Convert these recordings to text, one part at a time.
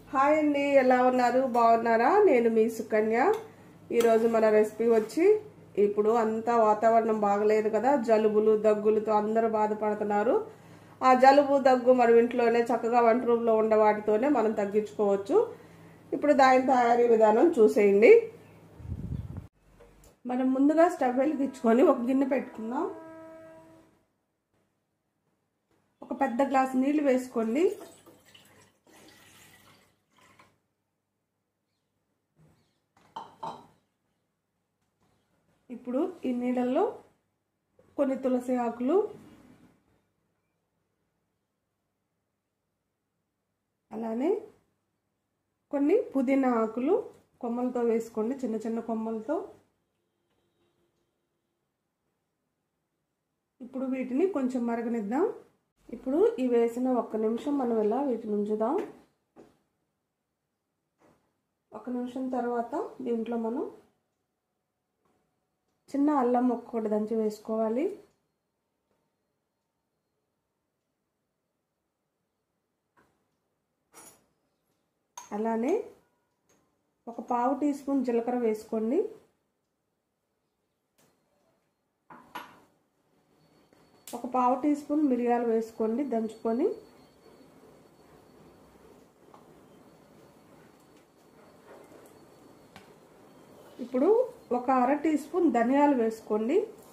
hi అండి ఎలా ఉన్నారు బాగున్నారా నేను మీ సుకన్య ఈరోజు మన రెసిపీ వచ్చి ఇప్పుడు అంతా వాతావరణం బాగలేదు కదా జలుబులు దగ్గులతో అందరూ బాధపడుతున్నారు ఆ జలుబు దగ్గు మనం ఇంట్లోనే చక్కగా వంట రూమ్లో ఉండే వాటితోనే మనం తగ్గించుకోవచ్చు ఇప్పుడు దాని తయారీ విధానం చూసేయండి మనం ముందుగా స్టవ్ వెలిగించుకొని ఒక గిన్నె పెట్టుకుందాం ఒక పెద్ద గ్లాస్ నీళ్లు వేసుకోండి ఇప్పుడు ఈ నీళ్ళల్లో కొన్ని తులసి ఆకులు అలానే కొన్ని పుదీనా ఆకులు కొమ్మలతో వేసుకోండి చిన్న చిన్న కొమ్మలతో ఇప్పుడు వీటిని కొంచెం మరగనిద్దాం ఇప్పుడు ఈ వేసిన ఒక్క నిమిషం మనం ఇలా వీటిని ఉంచుదాం ఒక నిమిషం తర్వాత దీంట్లో మనం చిన్న అల్లం ముక్క ఒకటి దంచి వేసుకోవాలి అలానే ఒక పావు టీ స్పూన్ జీలకర్ర వేసుకోండి ఒక పావు టీ స్పూన్ మిరియాలు వేసుకోండి దంచుకొని ఇప్పుడు ఒక అర టీ స్పూన్ ధనియాలు వేసుకోండి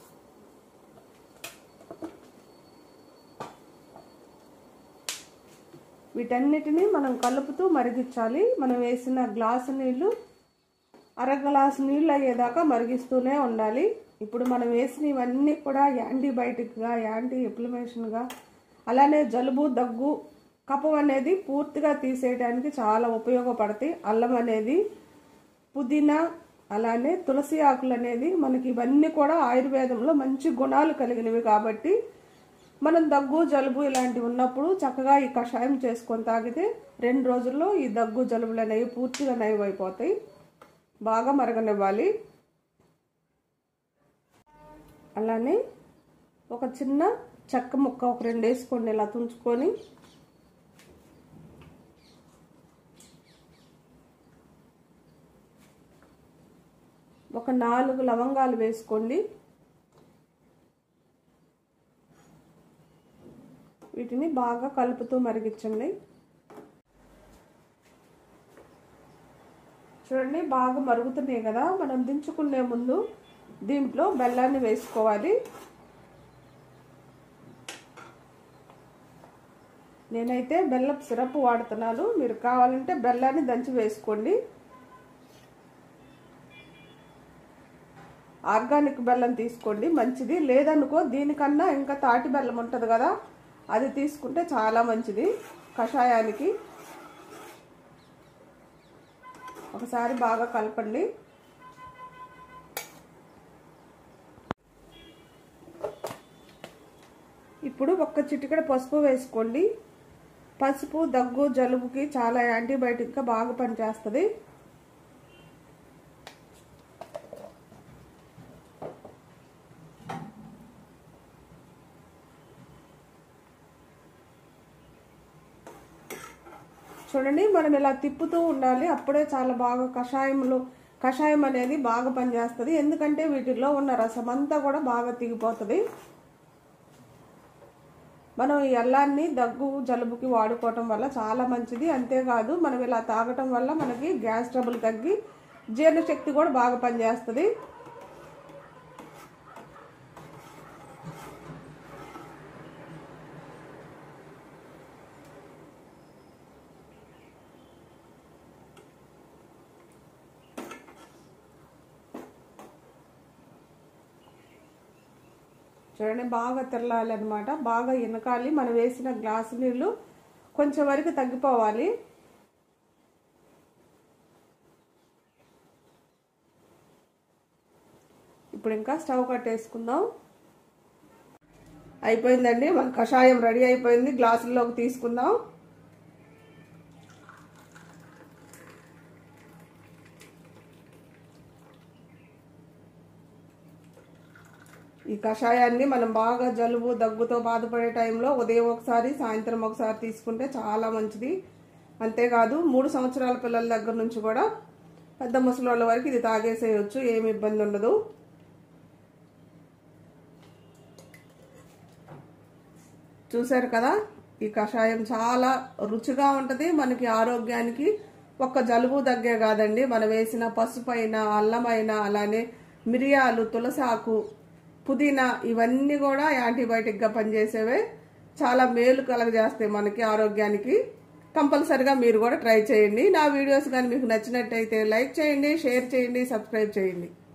వీటన్నిటిని మనం కలుపుతూ మరిగించాలి మనం వేసిన గ్లాసు నీళ్ళు అర గ్లాసు నీళ్ళు అయ్యేదాకా మరిగిస్తూనే ఉండాలి ఇప్పుడు మనం వేసిన ఇవన్నీ కూడా యాంటీబయాటిక్గా యాంటీ ఇన్ఫ్లమేషన్గా అలానే జలుబు దగ్గు కఫం అనేది పూర్తిగా తీసేయడానికి చాలా ఉపయోగపడతాయి అల్లం అనేది పుదీనా అలానే తులసి ఆకులు అనేది మనకి ఇవన్నీ కూడా ఆయుర్వేదంలో మంచి గుణాలు కలిగినవి కాబట్టి మనం దగ్గు జలుబు ఇలాంటివి ఉన్నప్పుడు చక్కగా ఈ కషాయం చేసుకొని తాగితే రెండు రోజుల్లో ఈ దగ్గు జలుబులు అనేవి పూర్తిగా నయమైపోతాయి బాగా మరగనివ్వాలి అలానే ఒక చిన్న చెక్క ముక్క ఒక రెండు వేసుకోండి ఇలా తుంచుకొని ఒక నాలుగు లవంగాలు వేసుకోండి వీటిని బాగా కలుపుతూ మరిగించండి చూడండి బాగా మరుగుతున్నాయి కదా మనం దించుకునే ముందు దీంట్లో బెల్లాన్ని వేసుకోవాలి నేనైతే బెల్లం సిరప్ వాడుతున్నాను మీరు కావాలంటే బెల్లాన్ని దంచి వేసుకోండి ఆర్గానిక్ బెల్లం తీసుకోండి మంచిది లేదనుకో దీనికన్నా ఇంకా తాటి బెల్లం ఉంటుంది కదా అది తీసుకుంటే చాలా మంచిది కషాయానికి ఒకసారి బాగా కలపండి ఇప్పుడు ఒక్క చిటికెడ పసుపు వేసుకోండి పసుపు దగ్గు జలుబుకి చాలా యాంటీబయాటిక్గా బాగా పనిచేస్తుంది చూడండి మనం ఇలా తిప్పుతూ ఉండాలి అప్పుడే చాలా బాగా కషాయంలో కషాయం అనేది బాగా పనిచేస్తుంది ఎందుకంటే వీటిలో ఉన్న రసం అంతా కూడా బాగా తిగిపోతుంది మనం ఈ అల్లాన్ని దగ్గు జలుబుకి వాడుకోవటం వల్ల చాలా మంచిది అంతేకాదు మనం ఇలా తాగటం వల్ల మనకి గ్యాస్ ట్రబుల్ తగ్గి జీర్ణశక్తి కూడా బాగా పనిచేస్తుంది చూడండి బాగా తెల్లాలి అనమాట బాగా ఎనకాలి మనం వేసిన గ్లాసు నీళ్ళు కొంచెం వరకు తగ్గిపోవాలి ఇప్పుడు ఇంకా స్టవ్ కట్టేసుకుందాం అయిపోయిందండి మన కషాయం రెడీ అయిపోయింది గ్లాసుల్లోకి తీసుకుందాం ఈ కషాయాన్ని మనం బాగా జలుబు దగ్గుతో బాధపడే టైంలో ఉదయం ఒకసారి సాయంత్రం ఒకసారి తీసుకుంటే చాలా మంచిది అంతేకాదు మూడు సంవత్సరాల పిల్లల దగ్గర నుంచి కూడా పెద్ద ముసలోళ్ళ వరకు ఇది తాగేసేయచ్చు ఏమి ఇబ్బంది ఉండదు చూశారు కదా ఈ కషాయం చాలా రుచిగా ఉంటుంది మనకి ఆరోగ్యానికి ఒక్క జలుబు దగ్గే కాదండి మనం వేసిన పసుపు అయినా అల్లమైనా అలానే మిరియాలు తులసాకు పుదీనా ఇవన్నీ కూడా యాంటీబయాటిక్గా పనిచేసేవే చాలా మేలు కలగజేస్తాయి మనకి ఆరోగ్యానికి కంపల్సరిగా మీరు కూడా ట్రై చేయండి నా వీడియోస్ కానీ మీకు నచ్చినట్టయితే లైక్ చేయండి షేర్ చేయండి సబ్స్క్రైబ్ చేయండి